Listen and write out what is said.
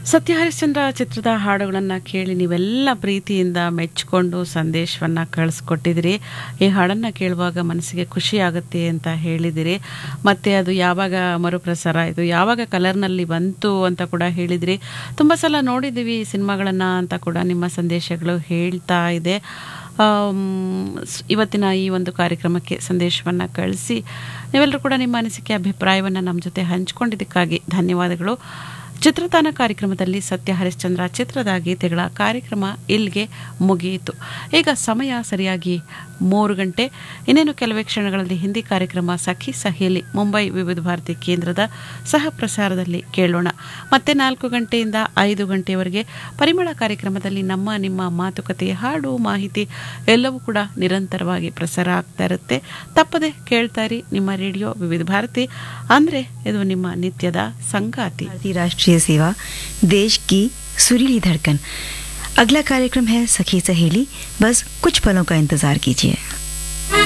ಸತ್ಯ ಹರಿಶ್ಚಂದ್ರ ಚಿತ್ರದ ಹಾಡುಗಳನ್ನು ಕೇಳಿ ನೀವೆಲ್ಲ ಪ್ರೀತಿಯಿಂದ ಮೆಚ್ಚಿಕೊಂಡು ಸಂದೇಶವನ್ನು ಕಳಿಸ್ಕೊಟ್ಟಿದ್ದೀರಿ ಈ ಹಾಡನ್ನು ಕೇಳುವಾಗ ಮನಸ್ಸಿಗೆ ಖುಷಿ ಆಗುತ್ತೆ ಅಂತ ಹೇಳಿದಿರಿ ಮತ್ತು ಅದು ಯಾವಾಗ ಮರುಪ್ರಸಾರ ಆಯಿತು ಯಾವಾಗ ಕಲರ್ನಲ್ಲಿ ಬಂತು ಅಂತ ಕೂಡ ಹೇಳಿದಿರಿ ತುಂಬ ಸಲ ನೋಡಿದ್ದೀವಿ ಈ ಸಿನಿಮಾಗಳನ್ನು ಅಂತ ಕೂಡ ನಿಮ್ಮ ಸಂದೇಶಗಳು ಹೇಳ್ತಾ ಇದೆ ಆಮ್, ಸ್- ಇವತ್ತಿನ ಈ ಒಂದು ಕಾರ್ಯಕ್ರಮಕ್ಕೆ ಸಂದೇಶವನ್ನು ಕಳಿಸಿ ನೀವೆಲ್ಲರೂ ಕೂಡ ನಿಮ್ಮ ಅನಿಸಿಕೆ ಅಭಿಪ್ರಾಯವನ್ನು ನಮ್ಮ ಜೊತೆ ಹಂಚ್ಕೊಂಡಿದ್ದಕ್ಕಾಗಿ ಧನ್ಯವಾದಗಳು ಚಿತ್ರತಾನ ಕಾರ್ಯಕ್ರಮದಲ್ಲಿ ಸತ್ಯ ಹರಿಶ್ಚಂದ್ರ ಚಿತ್ರದ ಗೀತೆಗಳ ಕಾರ್ಯಕ್ರಮ ಇಲ್ಲಿಗೆ ಮುಗಿಯಿತು ಈಗ ಸಮಯ ಸರಿಯಾಗಿ ಮೂರು ಗಂಟೆ ಇನ್ನೇನು ಕೆಲವೇ ಕ್ಷಣಗಳಲ್ಲಿ ಹಿಂದಿ ಕಾರ್ಯಕ್ರಮ ಸಖಿ ಸಹೇಲಿ ಮುಂಬೈ ವಿವಿಧ ಭಾರತಿ ಕೇಂದ್ರದ ಸಹ ಪ್ರಸಾರದಲ್ಲಿ ಕೇಳೋಣ ಮತ್ತೆ ನಾಲ್ಕು ಗಂಟೆಯಿಂದ ಐದು ಗಂಟೆಯವರೆಗೆ ಪರಿಮಳ ಕಾರ್ಯಕ್ರಮದಲ್ಲಿ ನಮ್ಮ ನಿಮ್ಮ ಮಾತುಕತೆ ಹಾಡು ಮಾಹಿತಿ ಎಲ್ಲವೂ ಕೂಡ ನಿರಂತರವಾಗಿ ಪ್ರಸಾರ ಆಗ್ತಾ ಇರುತ್ತೆ ತಪ್ಪದೆ ಕೇಳ್ತಾ ಇರಿ ನಿಮ್ಮ ರೇಡಿಯೋ ವಿವಿಧ ಭಾರತಿ ಅಂದರೆ ಇದು ನಿಮ್ಮ ನಿತ್ಯದ ಸಂಗಾತಿ भारतीय राष्ट्रीय सेवा देश की सुरीली धड़कन अगला कार्यक्रम है सखी सहेली बस कुछ पलों का इंतजार कीजिए